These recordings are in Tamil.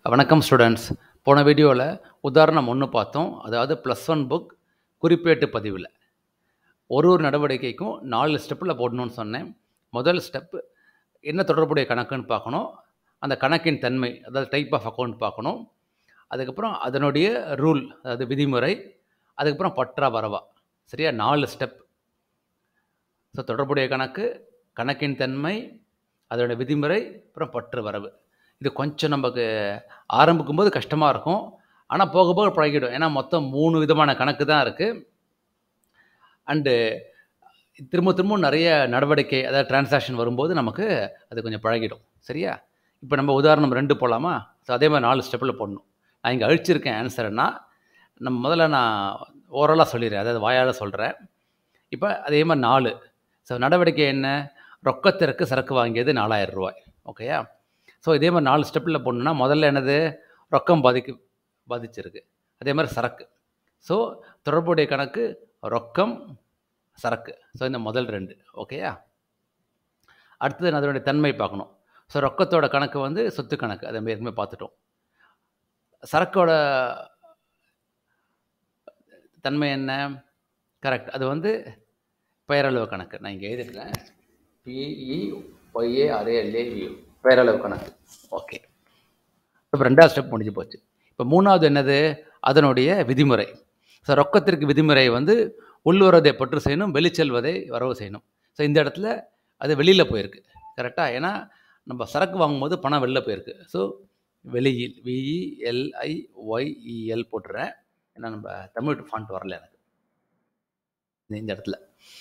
வணக்கம் ஸ்டூடெண்ட்ஸ் போன வீடியோவில் உதாரணம் ஒன்று பார்த்தோம் அதாவது ப்ளஸ் ஒன் புக் குறிப்பேட்டு பதிவில் ஒரு ஒரு நடவடிக்கைக்கும் நாலு ஸ்டெப்பில் போடணும்னு சொன்னேன் முதல் ஸ்டெப் என்ன தொடர்புடைய கணக்குன்னு பார்க்கணும் அந்த கணக்கின் தன்மை அதாவது டைப் ஆஃப் அக்கௌண்ட் பார்க்கணும் அதுக்கப்புறம் அதனுடைய ரூல் அதாவது விதிமுறை அதுக்கப்புறம் பற்றா வரவா சரியா நாலு ஸ்டெப் ஸோ தொடர்புடைய கணக்கு கணக்கின் தன்மை அதோட விதிமுறை அப்புறம் பற்று வரவு இது கொஞ்சம் நமக்கு ஆரம்பிக்கும் போது கஷ்டமாக இருக்கும் ஆனால் போக போக பழகிடும் ஏன்னா மொத்தம் மூணு விதமான கணக்கு தான் இருக்குது அண்டு திரும்ப திரும்ப நிறைய நடவடிக்கை அதாவது டிரான்சாக்ஷன் வரும்போது நமக்கு அது கொஞ்சம் பழகிடும் சரியா இப்போ நம்ம உதாரணம் ரெண்டு போகலாமா ஸோ அதே மாதிரி நாலு ஸ்டெப்பில் போடணும் நான் இங்கே அழிச்சிருக்கேன் ஆன்சர்னா நம்ம முதல்ல நான் ஓரலாக சொல்லிடுறேன் அதாவது வாயால் சொல்கிறேன் இப்போ அதே மாதிரி நாலு ஸோ நடவடிக்கை என்ன ரொக்கத்திற்கு சரக்கு வாங்கியது நாலாயிரம் ரூபாய் ஓகேயா ஸோ இதே மாதிரி நாலு ஸ்டெப்பில் போடணுன்னா முதல்ல என்னது ரொக்கம் பாதிக்கு பாதிச்சிருக்கு அதே மாதிரி சரக்கு ஸோ தொடர்புடைய கணக்கு ரொக்கம் சரக்கு ஸோ இந்த முதல் ரெண்டு ஓகேயா அடுத்தது அதனுடைய தன்மை பார்க்கணும் ஸோ ரொக்கத்தோட கணக்கு வந்து சொத்து கணக்கு அதை ஏற்கனவே பார்த்துட்டோம் சரக்கோட தன்மை என்ன கரெக்ட் அது வந்து பெயரளவு கணக்கு நான் இங்கே எழுதிருக்கேன் பிஇ ஒய்ஏ ஆர்ஏஎல்ஏ பெயரளவு கணக்கு ஓகே இப்போ ரெண்டாவது ஸ்டெப் முடிஞ்சு போச்சு இப்போ மூணாவது என்னது அதனுடைய விதிமுறை ஸோ ரொக்கத்திற்கு விதிமுறை வந்து உள்வரதை பற்று செய்யணும் வெளிச்செல்வதை வரவு செய்யணும் ஸோ இந்த இடத்துல அது வெளியில் போயிருக்கு கரெக்டாக ஏன்னா நம்ம சரக்கு வாங்கும்போது பணம் வெளில போயிருக்கு ஸோ வெளியில் விஇஎல்ஐ ஒய்இஎல் போட்டுறேன் ஏன்னா நம்ம தமிழ் ஃபாண்ட் வரல எனக்கு இந்த இடத்துல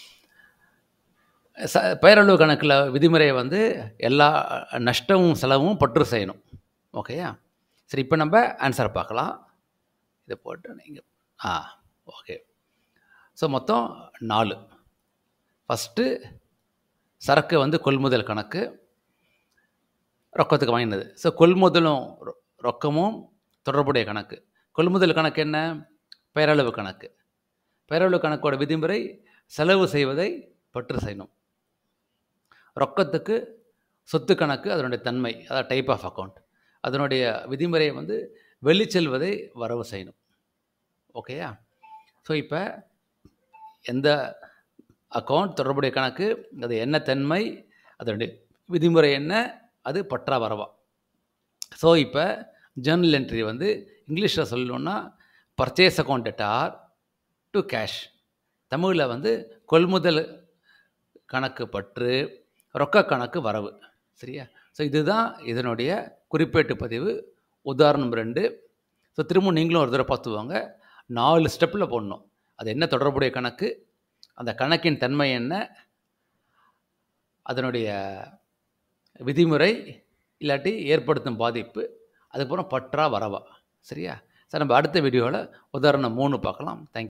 ச பெயரளவு கணக்கில் விதிமுறையை வந்து எல்லா நஷ்டமும் செலவும் பற்று செய்யணும் ஓகேயா சரி இப்போ நம்ம ஆன்சரை பார்க்கலாம் இதை போட்டு நீங்கள் ஆ ஓகே ஸோ மொத்தம் நாலு ஃபஸ்ட்டு சரக்கு வந்து கொள்முதல் கணக்கு ரொக்கத்துக்கு வாங்கினது ஸோ கொள்முதலும் ரொக்கமும் தொடர்புடைய கணக்கு கொள்முதல் கணக்கு என்ன பெயரளவு கணக்கு பெயரளவு கணக்கோட விதிமுறை செலவு செய்வதை பற்று செய்யணும் ரொக்கத்துக்கு சொத்து கணக்கு அதனுடைய தன்மை அதாவது டைப் ஆஃப் அக்கௌண்ட் அதனுடைய விதிமுறையை வந்து வெளிச்செல்வதை வரவு செய்யணும் ஓகேயா ஸோ இப்போ எந்த அக்கௌண்ட் தொடர்புடைய கணக்கு அது என்ன தன்மை அதனுடைய விதிமுறை என்ன அது பற்றா வரவா ஸோ இப்போ ஜேர்னல் என்ட்ரி வந்து இங்கிலீஷில் சொல்லணுன்னா purchase account debtor to cash தமிழில் வந்து கொள்முதல் கணக்கு பற்று ரொக்க கணக்கு வரவு சரியா ஸோ இதுதான் இதனுடைய குறிப்பேட்டு பதிவு உதாரணம் ரெண்டு ஸோ திரும்ப நீங்களும் ஒரு தடவை பார்த்துவாங்க நாலு ஸ்டெப்பில் போடணும் அது என்ன தொடர்புடைய கணக்கு அந்த கணக்கின் தன்மை என்ன அதனுடைய விதிமுறை இல்லாட்டி ஏற்படுத்தும் பாதிப்பு அதுக்கப்புறம் பற்றா வரவா சரியா சார் நம்ம அடுத்த வீடியோவில் உதாரணம் மூணு பார்க்கலாம் தேங்க்யூ